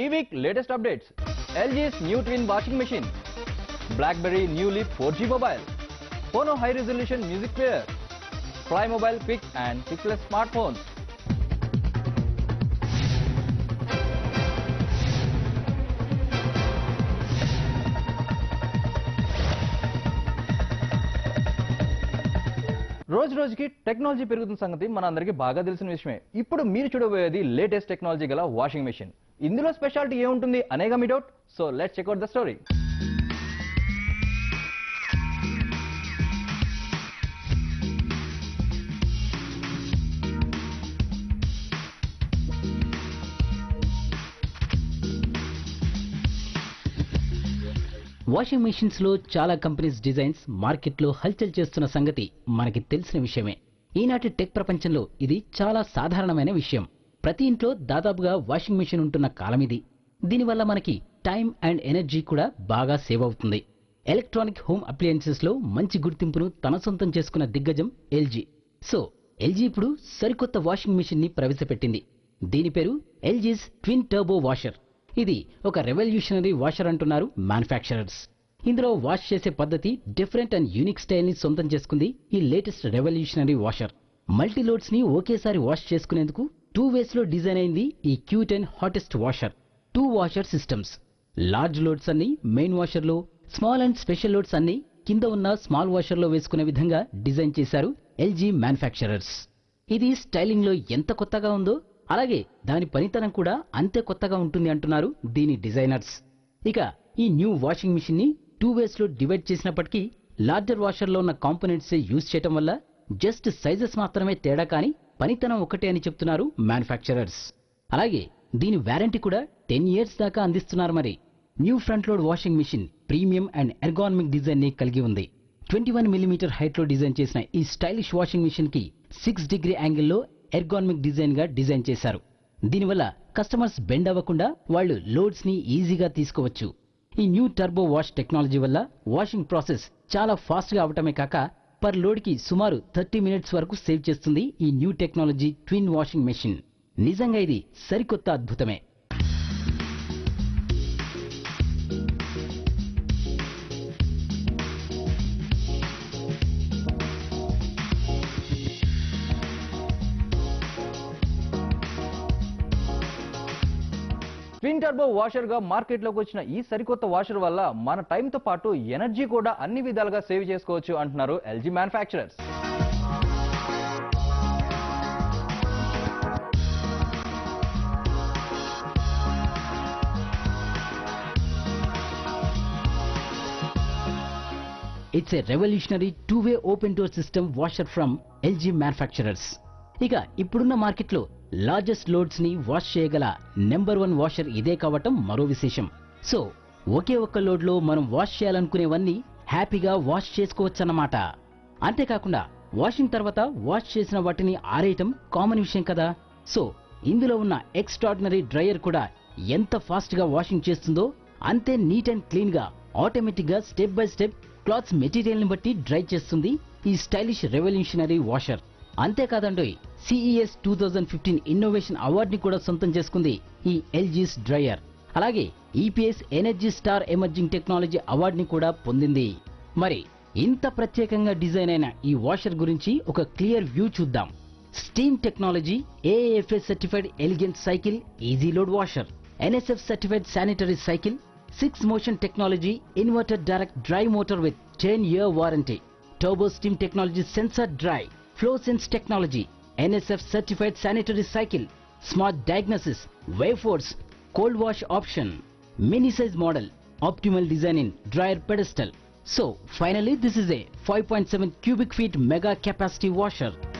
ఈ week latest updates LG's new twin washing machine BlackBerry new leap four G mobile ఫోనో high resolution music player fly mobile pick and pickles smart phones రోజు రోజుకి technology పెరుగుతున్న సంగతి మన అందరికీ బాగా తెలిసిన విషయమే ఇప్పుడు మీరు చూడబోయేది లేటెస్ట్ టెక్నాలజీ గల వాషింగ్ మెషిన్ ఇందులో స్పెషాలిటీ ఏముంటుంది అనేగా మీ doubt so let check out the story washing machines లో చాలా కంపెనీస్ డిజైన్స్ మార్కెట్లో హల్చల్ చేస్తున్న సంగతి మనకి తెలిసిన విషయమే ఈనాటి టెక్ ప్రపంచంలో ఇది చాలా సాధారణమైన విషయం ప్రతి ఇంట్లో దాదాపుగా వాషింగ్ మెషిన్ ఉంటున్న కాలం ఇది దీనివల్ల మనకి టైం అండ్ ఎనర్జీ కూడా బాగా సేవ్ అవుతుంది ఎలక్ట్రానిక్ హోమ్ అప్లయన్సెస్ లో మంచి గుర్తింపును తన సొంతం చేసుకున్న దిగ్గజం ఎల్జీ సో ఎల్జీ ఇప్పుడు సరికొత్త వాషింగ్ మెషిన్ ని ప్రవేశపెట్టింది దీని పేరు ఎల్జీస్ ట్విన్ టర్బో వాషర్ ఇది ఒక రెవల్యూషనరీ వాషర్ అంటున్నారు మ్యానుఫ్యాక్చరర్స్ ఇందులో వాష్ చేసే పద్ధతి డిఫరెంట్ అండ్ యూనిక్ స్టైల్ ని సొంతం చేసుకుంది ఈ latest revolutionary washer multi loads ని ఒకేసారి వాష్ చేసుకునేందుకు టూ వేస్ లో డిజైన్ అయింది ఈ cute and hottest washer two washer systems large loads అన్ని మెయిన్ వాషర్ లో స్మాల్ అండ్ స్పెషల్ లోడ్స్ అన్ని కింద ఉన్న స్మాల్ వాషర్ లో వేసుకునే విధంగా డిజైన్ చేశారు ఎల్జీ మ్యానుఫ్యాక్చరర్స్ ఇది స్టైలింగ్ లో ఎంత కొత్తగా ఉందో అలాగే దాని పనితనం కూడా అంతే కొత్తగా ఉంటుంది అంటున్నారు దీని డిజైనర్స్ ఇక ఈ న్యూ వాషింగ్ మిషన్ ని టూ వేస్ లో డివైడ్ చేసినప్పటికీ లార్జర్ వాషర్ లో ఉన్న కాంపోనెంట్స్ యూజ్ చేయటం వల్ల జస్ట్ సైజెస్ మాత్రమే తేడా కానీ పనితనం ఒకటే అని చెప్తున్నారు మ్యానుఫ్యాక్చరర్స్ అలాగే దీని వారంటీ కూడా టెన్ ఇయర్స్ దాకా అందిస్తున్నారు మరి new front load washing machine premium and ergonomic design ని కలిగి ఉంది ట్వంటీ వన్ మిల్లీమీటర్ హైట్ లో డిజైన్ చేసిన ఈ స్టైలిష్ వాషింగ్ మిషన్ కి సిక్స్ డిగ్రీ యాంగిల్లో ఎర్గానమిక్ డిజైన్ గా డిజైన్ చేశారు దీనివల్ల కస్టమర్స్ బెండ్ అవ్వకుండా వాళ్ళు లోడ్స్ ని ఈజీగా తీసుకోవచ్చు ఈ న్యూ టర్బో వాష్ టెక్నాలజీ వల్ల వాషింగ్ ప్రాసెస్ చాలా ఫాస్ట్ గా అవటమే కాక పర్ లోడ్ కి సుమారు థర్టీ మినిట్స్ వరకు సేవ్ చేస్తుంది ఈ new technology twin washing machine నిజంగా ఇది సరికొత్త అద్భుతమే ట్విన్ టర్బో వాషర్ గా మార్కెట్ లోకి వచ్చిన ఈ సరికొత్త వాషర్ వల్ల మన టైం తో పాటు ఎనర్జీ కూడా అన్ని విధాలుగా సేవ్ చేసుకోవచ్చు అంటున్నారు LG manufacturers it's a revolutionary two way open door system washer from LG manufacturers ఇక ఇప్పుడున్న మార్కెట్లో లార్జెస్ట్ లోడ్స్ ని వాష్ చేయగల నెంబర్ వన్ వాషర్ ఇదే కావటం మరో విశేషం సో ఒకే ఒక్క లోడ్ లో మనం వాష్ చేయాలనుకునేవన్నీ హ్యాపీగా వాష్ చేసుకోవచ్చన్నమాట అంతేకాకుండా వాషింగ్ తర్వాత వాష్ చేసిన వాటిని ఆరేయటం కామన్ విషయం కదా సో ఇందులో ఉన్న ఎక్స్ట్రాడినరీ డ్రైయర్ కూడా ఎంత ఫాస్ట్ గా వాషింగ్ చేస్తుందో అంతే నీట్ అండ్ క్లీన్ గా ఆటోమేటిక్ గా step by step clothes material ని బట్టి డ్రై చేస్తుంది ఈ స్టైలిష్ రెవల్యూషనరీ వాషర్ అంతేకాదండోయ్ CES two thousand fifteen innovation award ని కూడా సొంతం చేసుకుంది ఈ ఎల్జీస్ డ్రైయర్ అలాగే EPS energy star emerging technology award ని కూడా పొందింది మరి ఇంత ప్రత్యేకంగా డిజైన్ అయిన ఈ వాషర్ గురించి ఒక క్లియర్ వ్యూ చూద్దాం steam technology AFS certified elegant cycle easy load washer NSF certified sanitary cycle six motion technology inverter direct dry motor with ten year warranty turbo steam technology sensor dry flow sense technology NSF certified sanitary cycle smart diagnosis wave force cold wash option mini size model optimal design in dryer pedestal so finally this is a 5.7 cubic feet mega capacity washer